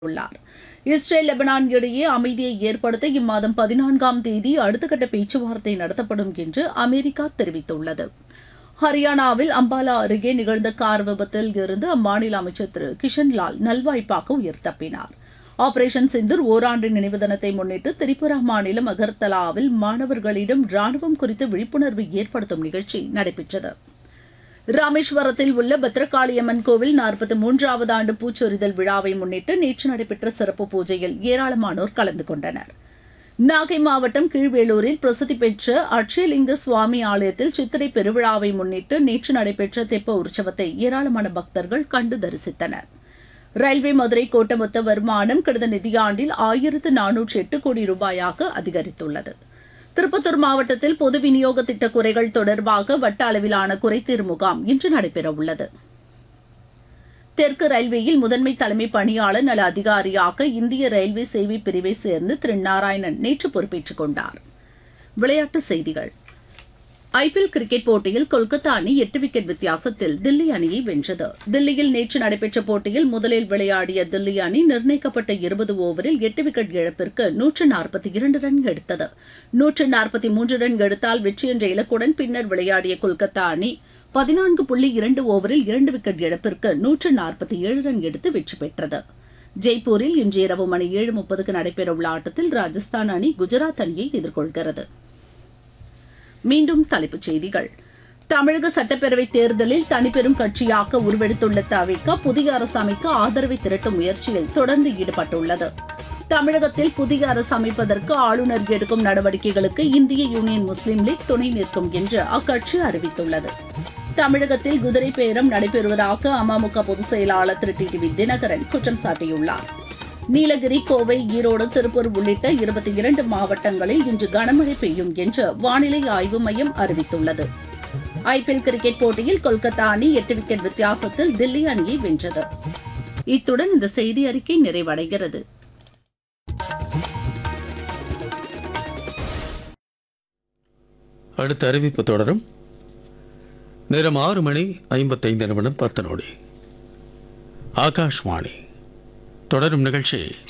உள்ளார் Israel Lebanon இடையே அமைதியை ஏற்படுத்த இம்மாதம் பதினான்காம் தேதி அடுத்த கட்ட பேச்சுவார்த்தை நடத்தப்படும் என்று அமெரிக்கா தெரிவித்துள்ளது ஹரியானாவில் அம்பாலா அருகே நிகழ்ந்த கார் விபத்தில் இருந்து அம்மாநில அமைச்சர் திரு கிஷன்லால் நல்வாய்ப்பாக உயிர் தப்பினார் ஆபரேஷன் சிந்தூர் ஓராண்டு நினைவு தினத்தை முன்னிட்டு திரிபுரா மாநிலம் அகர்தலாவில் மாணவர்களிடம் ராணுவம் குறித்து விழிப்புணர்வு ஏற்படுத்தும் நிகழ்ச்சி நடைபெற்றது ராமேஸ்வரத்தில் உள்ள பத்ரகாளியம்மன் கோவில் நாற்பத்தி மூன்றாவது ஆண்டு பூச்சொரிதல் விழாவை முன்னிட்டு நேற்று நடைபெற்ற சிறப்பு பூஜையில் ஏராளமானோர் கலந்து கொண்டனர் நாகை மாவட்டம் கீழ்வேலூரில் பிரசித்தி பெற்ற அட்சயலிங்க சுவாமி ஆலயத்தில் சித்திரை பெருவிழாவை முன்னிட்டு நேற்று நடைபெற்ற தெப்ப உற்சவத்தை ஏராளமான பக்தர்கள் கண்டு தரிசித்தனர் ரயில்வே மதுரை கோட்ட மொத்த வருமானம் கடந்த நிதியாண்டில் ஆயிரத்து நானூற்று எட்டு கோடி ரூபாயாக அதிகரித்துள்ளது திருப்பத்தூர் மாவட்டத்தில் பொது விநியோக திட்ட குறைகள் தொடர்பாக வட்ட அளவிலான குறைதீர் முகாம் இன்று நடைபெறவுள்ளது தெற்கு ரயில்வேயில் முதன்மை தலைமை பணியாளர் நல அதிகாரியாக இந்திய ரயில்வே சேவை பிரிவை சேர்ந்து திரு நாராயணன் நேற்று பொறுப்பேற்றுக் கொண்டார் விளையாட்டுச் செய்திகள் ஐபிஎல் கிரிக்கெட் போட்டியில் கொல்கத்தா அணி எட்டு விக்கெட் வித்தியாசத்தில் தில்லி அணியை வென்றது தில்லியில் நேற்று நடைபெற்ற போட்டியில் முதலில் விளையாடிய தில்லி அணி நிர்ணயிக்கப்பட்ட இருபது ஓவரில் எட்டு விக்கெட் இழப்பிற்கு நூற்று நாற்பத்தி இரண்டு ரன் எடுத்தது நூற்று நாற்பத்தி மூன்று ரன் எடுத்தால் வெற்றி என்ற இலக்குடன் பின்னர் விளையாடிய கொல்கத்தா அணி பதினான்கு புள்ளி இரண்டு ஓவரில் இரண்டு விக்கெட் இழப்பிற்கு நூற்று நாற்பத்தி ஏழு ரன் எடுத்து வெற்றி பெற்றது ஜெய்ப்பூரில் இன்று இரவு மணி ஏழு முப்பதுக்கு நடைபெறவுள்ள ஆட்டத்தில் ராஜஸ்தான் அணி குஜராத் அணியை எதிர்கொள்கிறது மீண்டும் தலைப்புச் செய்திகள் தமிழக சட்டப்பேரவை தேர்தலில் தனிப்பெரும் கட்சியாக உருவெடுத்துள்ள தவிக புதிய அரசு அமைக்க ஆதரவை திரட்டும் முயற்சியில் தொடர்ந்து ஈடுபட்டுள்ளது தமிழகத்தில் புதிய அரசு அமைப்பதற்கு ஆளுநர் எடுக்கும் நடவடிக்கைகளுக்கு இந்திய யூனியன் முஸ்லீம் லீக் துணை நிற்கும் என்று அக்கட்சி அறிவித்துள்ளது தமிழகத்தில் குதிரை பேரம் நடைபெறுவதாக அமமுக பொதுச் செயலாளர் திரு டி வி தினகரன் குற்றம் சாட்டியுள்ளார் நீலகிரி கோவை ஈரோடு திருப்பூர் உள்ளிட்ட இருபத்தி இரண்டு மாவட்டங்களில் இன்று கனமழை பெய்யும் என்று வானிலை ஆய்வு மையம் அறிவித்துள்ளது ஐபிஎல் கிரிக்கெட் போட்டியில் கொல்கத்தா அணி எட்டு விக்கெட் வித்தியாசத்தில் தில்லி அணியை வென்றது இத்துடன் இந்த செய்தி அறிக்கை நிறைவடைகிறது அடுத்த அறிவிப்பு தொடரும் நேரம் ஆறு மணி ஐம்பத்தைந்து நிமிடம் பத்து நொடி ஆகாஷ்வாணி தொடரும் நிகழ்ச்சி